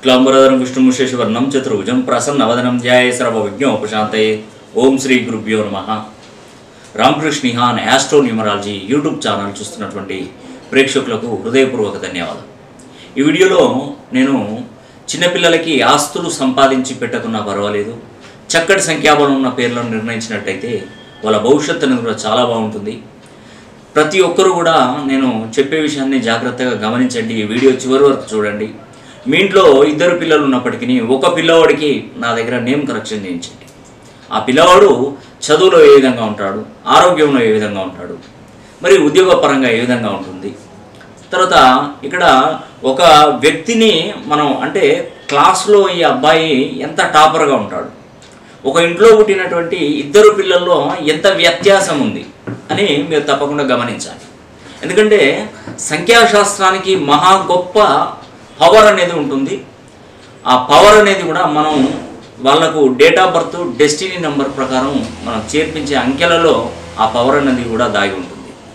శుక్లాంబరధరం విష్ణుముషేశ్వర్ణం చతుర్భుజం ప్రసన్నవదనం ధ్యాయ సర్వవిజ్ఞోపశాంతయే ఓం శ్రీ గురుభ్యో నమ రామకృష్ణిహాన్ యాస్ట్రో న్యూమరాలజీ యూట్యూబ్ ఛానల్ చూస్తున్నటువంటి ప్రేక్షకులకు హృదయపూర్వక ధన్యవాదాలు ఈ వీడియోలో నేను చిన్నపిల్లలకి ఆస్తులు సంపాదించి పెట్టకున్నా పర్వాలేదు చక్కటి సంఖ్యాబలం ఉన్న పేర్లను నిర్ణయించినట్టయితే వాళ్ళ భవిష్యత్తు అనేది కూడా చాలా బాగుంటుంది ప్రతి ఒక్కరు కూడా నేను చెప్పే విషయాన్ని జాగ్రత్తగా గమనించండి ఈ వీడియో చివరి వరకు చూడండి మీ ఇంట్లో ఇద్దరు పిల్లలు ఉన్నప్పటికీ ఒక పిల్లవాడికి నా దగ్గర నేమ్ కరెక్షన్ చేయించండి ఆ పిల్లవాడు చదువులో ఏ విధంగా ఉంటాడు ఆరోగ్యంలో ఏ విధంగా ఉంటాడు మరి ఉద్యోగపరంగా ఏ విధంగా ఉంటుంది తర్వాత ఇక్కడ ఒక వ్యక్తిని మనం అంటే క్లాస్లో ఈ అబ్బాయి ఎంత టాపర్గా ఉంటాడు ఒక ఇంట్లో పుట్టినటువంటి ఇద్దరు పిల్లల్లో ఎంత వ్యత్యాసం ఉంది అని మీరు తప్పకుండా గమనించాలి ఎందుకంటే సంఖ్యాశాస్త్రానికి మహా గొప్ప పవర్ అనేది ఉంటుంది ఆ పవర్ అనేది కూడా మనం వాళ్ళకు date of birth destiny number ప్రకారం మనం చేర్పించే అంకెలలో ఆ పవర్ అనేది కూడా దాగి ఉంటుంది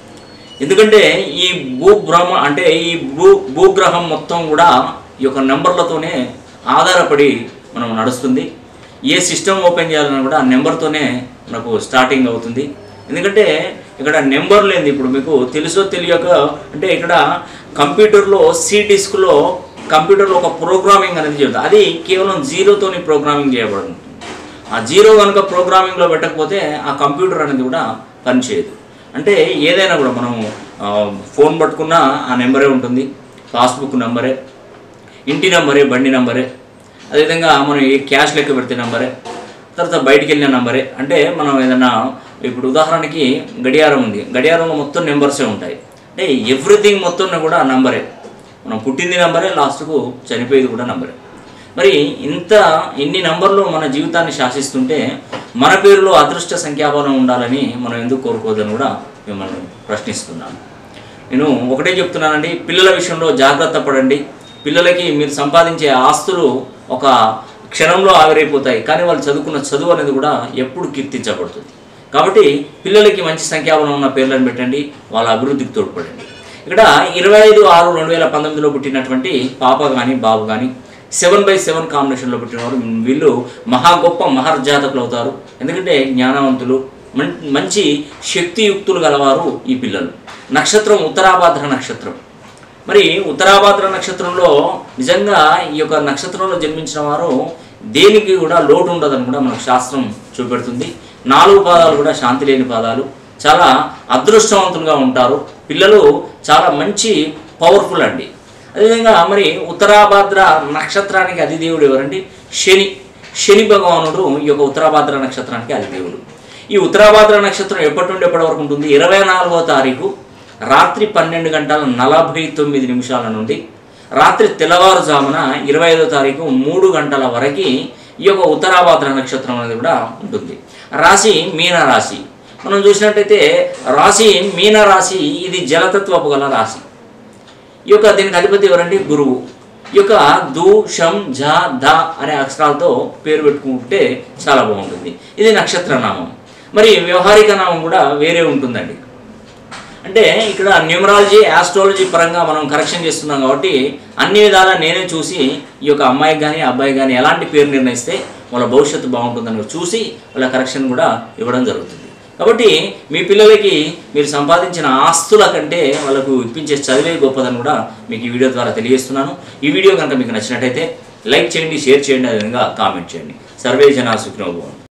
ఎందుకంటే ఈ భూభ్రమ అంటే ఈ భూ భూగ్రహం మొత్తం కూడా ఈ యొక్క నెంబర్లతోనే ఆధారపడి మనం నడుస్తుంది ఏ సిస్టమ్ ఓపెన్ చేయాలన్నా కూడా ఆ నెంబర్తోనే మనకు స్టార్టింగ్ అవుతుంది ఎందుకంటే ఇక్కడ నెంబర్ లేని ఇప్పుడు మీకు తెలుసో తెలియక అంటే ఇక్కడ కంప్యూటర్లో సి డిస్క్లో కంప్యూటర్లో ఒక ప్రోగ్రామింగ్ అనేది జరుగుతుంది అది కేవలం జీరోతోని ప్రోగ్రామింగ్ చేయబడుతుంది ఆ జీరో కనుక ప్రోగ్రామింగ్లో పెట్టకపోతే ఆ కంప్యూటర్ అనేది కూడా పనిచేయదు అంటే ఏదైనా కూడా మనం ఆ, ఫోన్ పట్టుకున్నా ఆ నెంబరే ఉంటుంది పాస్బుక్ నెంబరే ఇంటి నెంబరే బండి నెంబరే అదేవిధంగా మనం ఏ క్యాష్ లెక్క పెడితే నెంబరే తర్వాత బయటికి వెళ్ళిన నెంబరే అంటే మనం ఏదైనా ఇప్పుడు ఉదాహరణకి గడియారం ఉంది గడియారంలో మొత్తం నెంబర్సే ఉంటాయి అంటే ఎవ్రీథింగ్ మొత్తం కూడా ఆ నెంబరే మనం పుట్టింది నెంబరే లాస్ట్కు చనిపోయేది కూడా నెంబరే మరి ఇంత ఇన్ని నంబర్లు మన జీవితాన్ని శాసిస్తుంటే మన పేరులో అదృష్ట సంఖ్యాబలం ఉండాలని మనం ఎందుకు కోరుకోవద్దని కూడా మిమ్మల్ని ప్రశ్నిస్తున్నాను నేను ఒకటే చెప్తున్నానండి పిల్లల విషయంలో జాగ్రత్త పడండి పిల్లలకి మీరు సంపాదించే ఆస్తులు ఒక క్షణంలో ఆవిరైపోతాయి కానీ వాళ్ళు చదువుకున్న చదువు అనేది కూడా ఎప్పుడు కీర్తించబడుతుంది కాబట్టి పిల్లలకి మంచి సంఖ్యాబలం ఉన్న పేర్లను పెట్టండి వాళ్ళ అభివృద్ధికి తోడ్పడండి ఇక్కడ ఇరవై ఐదు ఆరు రెండు వేల పంతొమ్మిదిలో పుట్టినటువంటి పాప కానీ బాబు కానీ సెవెన్ బై సెవెన్ కాంబినేషన్లో పుట్టినవారు వీళ్ళు మహా గొప్ప మహర్జాతకులు అవుతారు ఎందుకంటే జ్ఞానవంతులు మం- మంచి శక్తియుక్తులు గలవారు ఈ పిల్లలు నక్షత్రం ఉత్తరాభాద్ర నక్షత్రం మరి ఉత్తరాభాద్ర నక్షత్రంలో నిజంగా ఈ యొక్క నక్షత్రంలో జన్మించిన వారు దేనికి కూడా లోటు ఉండదని కూడా మనకు శాస్త్రం చూపెడుతుంది నాలుగు పాదాలు కూడా శాంతి లేని పాదాలు చాలా అదృష్టవంతులుగా ఉంటారు పిల్లలు చాలా మంచి పవర్ఫుల్ అండి అదేవిధంగా మరి ఉత్తరాభాద్ర నక్షత్రానికి అధిదేవుడు ఎవరండి శని శని భగవానుడు ఈ యొక్క ఉత్తరాభాద్ర నక్షత్రానికి అధిదేవుడు ఈ ఉత్తరాభాద్ర నక్షత్రం ఎప్పటి నుండి ఎప్పటి వరకు ఉంటుంది ఇరవై నాలుగో తారీఖు రాత్రి పన్నెండు గంటల నలభై తొమ్మిది నిమిషాల నుండి రాత్రి తెల్లవారుజామున ఇరవై ఐదో తారీఖు మూడు గంటల వరకు ఈ యొక్క ఉత్తరాభాద్ర నక్షత్రం అనేది కూడా ఉంటుంది రాశి మీన రాశి మనం చూసినట్టయితే రాశి మీన రాశి ఇది జలతత్వపు గల రాశి ఈ యొక్క దీనికి అధిపతి ఎవరండి గురువు ఈ యొక్క దు షం ఝ ధ అనే అక్షరాలతో పేరు పెట్టుకుంటే చాలా బాగుంటుంది ఇది నక్షత్ర నామం మరి వ్యవహారిక నామం కూడా వేరే ఉంటుందండి అంటే ఇక్కడ న్యూమరాలజీ ఆస్ట్రాలజీ పరంగా మనం కరెక్షన్ చేస్తున్నాం కాబట్టి అన్ని విధాలా నేనే చూసి ఈ యొక్క అమ్మాయికి కానీ అబ్బాయికి కానీ ఎలాంటి పేరు నిర్ణయిస్తే వాళ్ళ భవిష్యత్తు బాగుంటుందని చూసి వాళ్ళ కరెక్షన్ కూడా ఇవ్వడం జరుగుతుంది కాబట్టి మీ పిల్లలకి మీరు సంపాదించిన ఆస్తుల కంటే వాళ్ళకు ఇప్పించే చదివే గొప్పదని కూడా మీకు ఈ వీడియో ద్వారా తెలియజేస్తున్నాను ఈ వీడియో కనుక మీకు నచ్చినట్టయితే లైక్ చేయండి షేర్ చేయండి అదేవిధంగా కామెంట్ చేయండి సర్వే జనా సుఖినోభవం